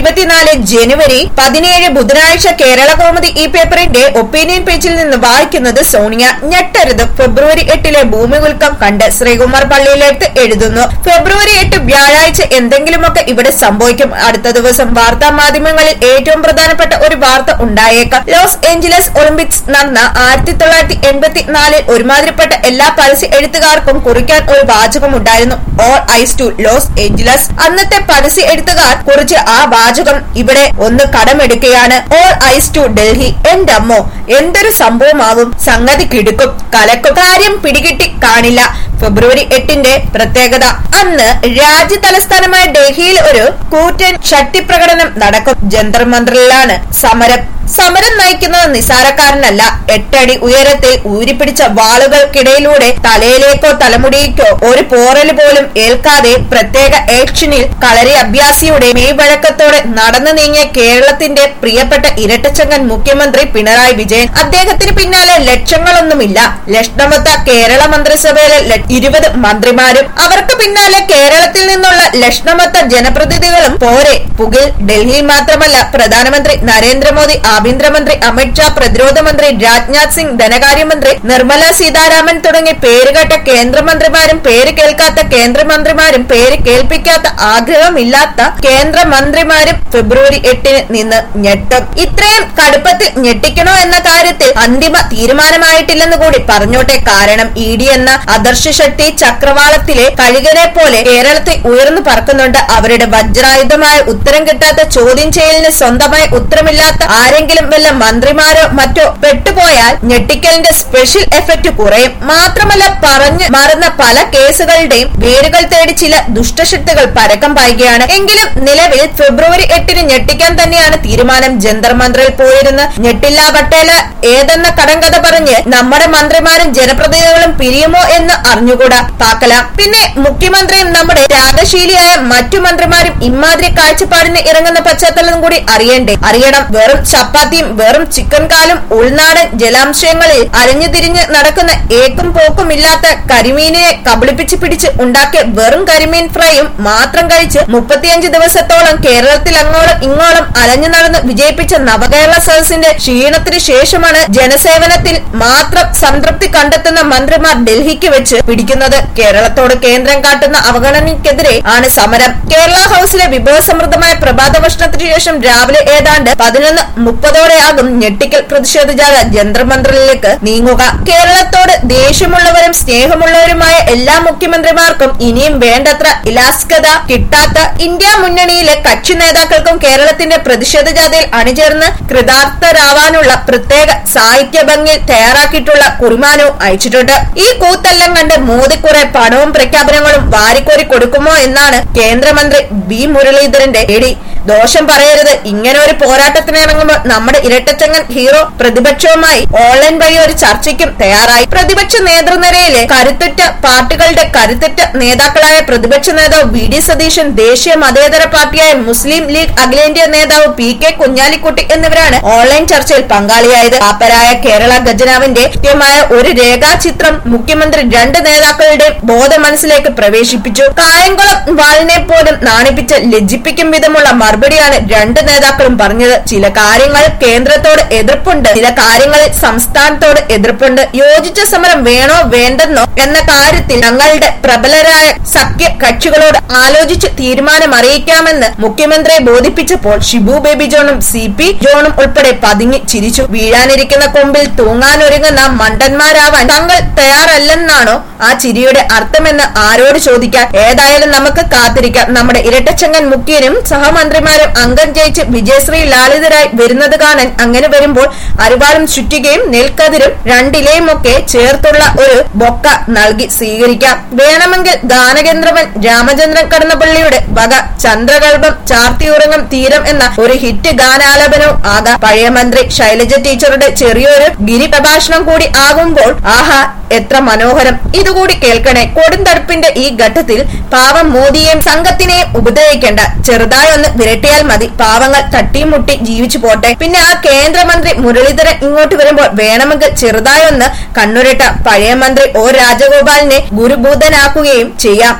ഇരുപത്തിനാല് ജനുവരി പതിനേഴ് ബുധനാഴ്ച കേരള കോമതി ഈ പേപ്പറിന്റെ ഒപ്പീനിയൻ പേജിൽ നിന്ന് വായിക്കുന്നത് സോണിയ ഞെട്ടരുത് ഫെബ്രുവരി എട്ടിലെ ഭൂമി ഉൽക്കം കണ്ട് ശ്രീകുമാർ പള്ളിയിലെടുത്ത് എഴുതുന്നു ഫെബ്രുവരി എട്ട് വ്യാഴാഴ്ച എന്തെങ്കിലുമൊക്കെ ഇവിടെ സംഭവിക്കും അടുത്ത ദിവസം വാർത്താ മാധ്യമങ്ങളിൽ ഏറ്റവും പ്രധാനപ്പെട്ട ഒരു വാർത്ത ഉണ്ടായേക്കാം ലോസ് ഏഞ്ചലസ് ഒളിമ്പിക്സ് നടന്ന ആയിരത്തി തൊള്ളായിരത്തി എൺപത്തി നാലിൽ ഒരുമാതിരിപ്പെട്ട എല്ലാ പരസ്യ എഴുത്തുകാർക്കും കുറിക്കാൻ ഒരു വാചകം ഉണ്ടായിരുന്നു all eyes to Los Angeles അന്നത്തെ പരസ്യ എഴുത്തുകാർ കുറിച്ച് ആ വാചകം ഇവിടെ ഒന്ന് കടമെടുക്കുകയാണ് ഓൾ ഐസ് ടു ഡൽഹി എന്റെ അമ്മോ എന്തൊരു സംഭവമാവും സംഗതി കിടുക്കും കലക്കും കാര്യം പിടികിട്ടി കാണില്ല ഫെബ്രുവരി എട്ടിന്റെ പ്രത്യേകത അന്ന് രാജ്യ തലസ്ഥാനമായ ഡൽഹിയിൽ ഒരു കൂറ്റൻ ശക്തിപ്രകടനം നടക്കും ജന്തർ മന്ത്രിലാണ് സമരം സമരം നയിക്കുന്നത് നിസാരക്കാരനല്ല എട്ടടി ഉയരത്തിൽ ഊരിപ്പിടിച്ച വാളുകൾക്കിടയിലൂടെ തലയിലേക്കോ തലമുടിക്കോ ഒരു പോറൽ പോലും ഏൽക്കാതെ പ്രത്യേക ആക്ഷനിൽ കളരി അഭ്യാസിയുടെ മെയ്വഴക്കത്തോടെ നടന്നു നീങ്ങിയ കേരളത്തിന്റെ പ്രിയപ്പെട്ട ഇരട്ടച്ചങ്കൻ മുഖ്യമന്ത്രി പിണറായി വിജയൻ അദ്ദേഹത്തിന് പിന്നാലെ ലക്ഷങ്ങളൊന്നുമില്ല ലക്ഷണമൊത്ത കേരള മന്ത്രിസഭയിലെ ല- ഇരുപത് മന്ത്രിമാരും അവർക്ക് പിന്നാലെ കേരളത്തിൽ നിന്നുള്ള ലക്ഷണമൊത്ത ജനപ്രതിനിധികളും പോരെ പുകിൽ ഡൽഹിയിൽ മാത്രമല്ല പ്രധാനമന്ത്രി നരേന്ദ്രമോദി ആഭ്യന്തരമന്ത്രി അമിത്ഷാ പ്രതിരോധ മന്ത്രി രാജ്നാഥ് സിംഗ് ധനകാര്യമന്ത്രി നിർമ്മല സീതാരാമൻ തുടങ്ങി പേരുകേട്ട കേന്ദ്രമന്ത്രിമാരും പേര് കേൾക്കാത്ത കേന്ദ്രമന്ത്രിമാരും പേര് കേൾപ്പിക്കാത്ത ആഗ്രഹമില്ലാത്ത കേന്ദ്രമന്ത്രിമാരും ഫെബ്രുവരി എട്ടിന് നിന്ന് ഞെട്ടും ഇത്രയും കടുപ്പത്തിൽ ഞെട്ടിക്കണോ എന്ന കാര്യത്തിൽ അന്തിമ തീരുമാനമായിട്ടില്ലെന്ന് കൂടി പറഞ്ഞോട്ടെ കാരണം ഇ ഡി എന്ന അദർശ ശക്തി ചക്രവാളത്തിലെ കഴുകനെ പോലെ കേരളത്തിൽ ഉയർന്നു പറക്കുന്നുണ്ട് അവരുടെ വജ്രായുധമായ ഉത്തരം കിട്ടാത്ത ചോദ്യം ചെയ്യലിന് സ്വന്തമായി ഉത്തരമില്ലാത്ത ആരെങ്കിലും വല്ല മന്ത്രിമാരോ മറ്റോ പെട്ടുപോയാൽ ഞെട്ടിക്കലിന്റെ സ്പെഷ്യൽ എഫക്ട് കുറയും മാത്രമല്ല പറഞ്ഞു മറന്ന പല കേസുകളുടെയും വേരുകൾ തേടി ചില ദുഷ്ടശക്തികൾ പരക്കം പായുകയാണ് എങ്കിലും നിലവിൽ ഫെബ്രുവരി എട്ടിന് ഞെട്ടിക്കാൻ തന്നെയാണ് തീരുമാനം ജന്തർ മന്ത്രിൽ പോയിരുന്ന് ഞെട്ടില്ല പട്ടേല ഏതെന്ന കടങ്കഥ പറഞ്ഞ് നമ്മുടെ മന്ത്രിമാരും ജനപ്രതിനിധികളും പിരിയുമോ എന്ന് അറിഞ്ഞുകൂടാ പാക്കലാം പിന്നെ മുഖ്യമന്ത്രിയും നമ്മുടെ ത്യാഗശീലിയായ മറ്റു മന്ത്രിമാരും ഇമാതിരി കാഴ്ചപ്പാടിന് ഇറങ്ങുന്ന പശ്ചാത്തലം കൂടി അറിയണ്ടേ അറിയണം വെറും ചപ്പാത്തിയും വെറും ചിക്കൻ കാലും ഉൾനാടൻ ജലാംശങ്ങളിൽ അലഞ്ഞു തിരിഞ്ഞ് നടക്കുന്ന ഏക്കും പോക്കും ഇല്ലാത്ത കരിമീനിനെ കബളിപ്പിച്ച് പിടിച്ച് ഉണ്ടാക്കിയ വെറും കരിമീൻ ഫ്രൈയും മാത്രം കഴിച്ച് മുപ്പത്തിയഞ്ച് ദിവസത്തോളം കേരളത്തിൽ അങ്ങോളം ഇങ്ങോളം അലഞ്ഞു നടന്ന് വിജയിപ്പിച്ച നവകേരള സദസ്സിന്റെ ക്ഷീണത്തിന് ശേഷമാണ് ജനസേവനത്തിൽ മാത്രം സംതൃപ്തി കണ്ടെത്തുന്ന മന്ത്രിമാർ ഡൽഹിക്ക് വെച്ച് പിടിക്കുന്നത് കേരളത്തോട് കേന്ദ്രം കാട്ടുന്ന അവഗണനയ്ക്കെതിരെ ആണ് സമരം കേരള ഹൌസിലെ വിഭവസമൃദ്ധമായ പ്രഭാത ഭക്ഷണത്തിന് ശേഷം രാവിലെ ഏതാണ്ട് പതിനൊന്ന് മുപ്പതോടെയാകും ഞെട്ടിക്കൽ പ്രതിഷേധ ജാഥ ജന്ത്രമന്ത്രിലേക്ക് നീങ്ങുക കേരളത്തോട് ദേഷ്യമുള്ളവരും സ്നേഹമുള്ളവരുമായ എല്ലാ മുഖ്യമന്ത്രിമാർക്കും ഇനിയും വേണ്ടത്ര ഇലാസ്കത കിട്ടാത്ത ഇന്ത്യ മുന്നണിയിലെ കക്ഷി നേതാക്കൾക്കും കേരളത്തിന്റെ പ്രതിഷേധ ജാഥയിൽ അണിചേർന്ന് കൃതാർത്ഥരാവാനുള്ള പ്രത്യേക സാഹിത്യ ഭംഗിയിൽ തയ്യാറാക്കിയിട്ടുള്ള കുറിമാനവും അയച്ചിട്ടുണ്ട് ഈ കൂത്തെല്ലാം കണ്ട് മോദി കുറെ പണവും പ്രഖ്യാപനങ്ങളും വാരിക്കോരി കൊടുക്കുമോ എന്നാണ് കേന്ദ്രമന്ത്രി ബി മുരളീധരന്റെ പേടി ദോഷം പറയരുത് ഇങ്ങനെ ഒരു പോരാട്ടത്തിന് ഇറങ്ങുമ്പോൾ നമ്മുടെ ഇരട്ടച്ചങ്ങൻ ഹീറോ പ്രതിപക്ഷവുമായി ഓൺലൈൻ വഴി ഒരു ചർച്ചയ്ക്കും തയ്യാറായി പ്രതിപക്ഷ നേതൃനിരയിലെ കരുത്തുറ്റ പാർട്ടികളുടെ കരുത്തുറ്റ നേതാക്കളായ പ്രതിപക്ഷ നേതാവ് വി ഡി സതീശൻ ദേശീയ മതേതര പാർട്ടിയായ മുസ്ലിം ലീഗ് അഖിലേന്ത്യാ നേതാവ് പി കെ കുഞ്ഞാലിക്കുട്ടി എന്നിവരാണ് ഓൺലൈൻ ചർച്ചയിൽ പങ്കാളിയായത് പാപ്പരായ കേരള ഖജനാവിന്റെ കൃത്യമായ ഒരു രേഖാചിത്രം മുഖ്യമന്ത്രി രണ്ട് നേതാക്കളുടെ ബോധ മനസ്സിലേക്ക് പ്രവേശിപ്പിച്ചു കായംകുളം വാലിനെ പോലും നാണിപ്പിച്ച് ലജ്ജിപ്പിക്കും വിധമുള്ള മറുപടിയാണ് രണ്ട് നേതാക്കളും പറഞ്ഞത് ചില കാര്യങ്ങൾ കേന്ദ്രത്തോട് എതിർപ്പുണ്ട് ചില കാര്യങ്ങളിൽ സംസ്ഥാനത്തോട് എതിർപ്പുണ്ട് യോജിച്ച സമരം വേണോ വേണ്ടെന്നോ എന്ന കാര്യത്തിൽ ഞങ്ങളുടെ പ്രബലരായ സഖ്യ കക്ഷികളോട് ആലോചിച്ച് തീരുമാനം അറിയിക്കാമെന്ന് മുഖ്യമന്ത്രിയെ ബോധിപ്പിച്ചപ്പോൾ ഷിബു ബേബി ജോണും സി പി ജോണും ഉൾപ്പെടെ പതുങ്ങി ചിരിച്ചു വീഴാനിരിക്കുന്ന കൊമ്പിൽ തൂങ്ങാനൊരുങ്ങുന്ന മണ്ടന്മാരാവാൻ തങ്ങൾ തയ്യാറല്ലെന്നാണോ ആ ചിരിയുടെ അർത്ഥമെന്ന് ആരോട് ചോദിക്കാൻ ഏതായാലും നമുക്ക് കാത്തിരിക്കാം നമ്മുടെ ഇരട്ടച്ചങ്ങൻ മുഖ്യനും സഹമന്ത്രിമാരും അംഗം ജയിച്ച് വിജയശ്രീ ലാളിതരായി വരുന്നത് കാണാൻ അങ്ങനെ വരുമ്പോൾ അരിവാളും ചുറ്റികയും നെൽക്കതിരും രണ്ടിലയും ഒക്കെ ചേർത്തുള്ള ഒരു ബൊക്ക നൽകി സ്വീകരിക്കാം വേണമെങ്കിൽ ഗാനകേന്ദ്രവൻ രാമചന്ദ്രൻ കടന്നപ്പള്ളിയുടെ വക ചന്ദ്രകൽപം ചാർത്തിയുറങ്ങും തീരം എന്ന ഒരു ഹിറ്റ് ഗാനാലാപനവും ആകാം പഴയ മന്ത്രി ശൈലജ ടീച്ചറുടെ ചെറിയൊരു ഗിരി പ്രഭാഷണം കൂടി ആകുമ്പോൾ ആഹാ എത്ര മനോഹരം ഇതുകൂടി കേൾക്കണേ കൊടുന്തടുപ്പിന്റെ ഈ ഘട്ടത്തിൽ പാവം മോദിയെയും സംഘത്തിനെയും ഉപദ്രവിക്കേണ്ട ചെറുതായി ഒന്ന് വിരട്ടിയാൽ മതി പാവങ്ങൾ തട്ടിമുട്ടി ജീവിച്ചു പോട്ടെ പിന്നെ ആ കേന്ദ്രമന്ത്രി മുരളീധരൻ ഇങ്ങോട്ട് വരുമ്പോൾ വേണമെങ്കിൽ ചെറുതായി ഒന്ന് കണ്ണുരട്ട പഴയ മന്ത്രി ഒ രാജഗോപാലിനെ ഗുരുഭൂതനാക്കുകയും ചെയ്യാം